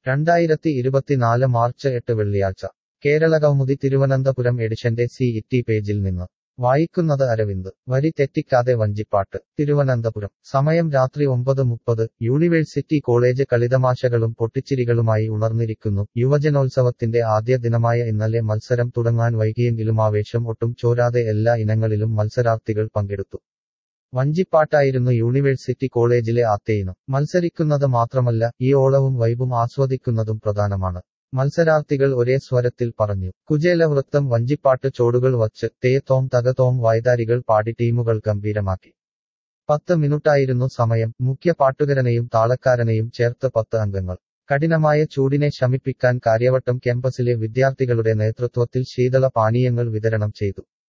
രണ്ടായിരത്തി ഇരുപത്തിനാല് മാർച്ച് എട്ട് വെള്ളിയാഴ്ച കേരളകൗമുദി തിരുവനന്തപുരം എഡിഷന്റെ സി ഇറ്റി പേജിൽ നിന്ന് വായിക്കുന്നത് അരവിന്ദ് വരി തെറ്റിക്കാതെ വഞ്ചിപ്പാട്ട് തിരുവനന്തപുരം സമയം രാത്രി ഒമ്പത് മുപ്പത് യൂണിവേഴ്സിറ്റി കോളേജ് കളിതമാശകളും പൊട്ടിച്ചിരികളുമായി ഉണർന്നിരിക്കുന്നു യുവജനോത്സവത്തിന്റെ ആദ്യ ദിനമായ ഇന്നലെ മത്സരം തുടങ്ങാൻ വൈകിയെങ്കിലും ആവേശം ഒട്ടും ചോരാതെ എല്ലാ ഇനങ്ങളിലും മത്സരാർത്ഥികൾ പങ്കെടുത്തു വഞ്ചിപ്പാട്ടായിരുന്നു യൂണിവേഴ്സിറ്റി കോളേജിലെ ആദ്യയിനം മത്സരിക്കുന്നത് മാത്രമല്ല ഈ ഓളവും വൈബും ആസ്വദിക്കുന്നതും പ്രധാനമാണ് മത്സരാർത്ഥികൾ ഒരേ സ്വരത്തിൽ പറഞ്ഞു കുചേലവൃത്തം വഞ്ചിപ്പാട്ട് ചോടുകൾ വച്ച് തേത്തോം തകത്തോം വായ്താരികൾ പാടി ടീമുകൾ ഗംഭീരമാക്കി പത്ത് മിനിറ്റായിരുന്നു സമയം മുഖ്യ പാട്ടുകാരനെയും താളക്കാരനെയും ചേർത്ത് പത്ത് അംഗങ്ങൾ കഠിനമായ ചൂടിനെ ശമിപ്പിക്കാൻ കാര്യവട്ടം ക്യാമ്പസിലെ വിദ്യാർത്ഥികളുടെ നേതൃത്വത്തിൽ ശീതള പാനീയങ്ങൾ വിതരണം ചെയ്തു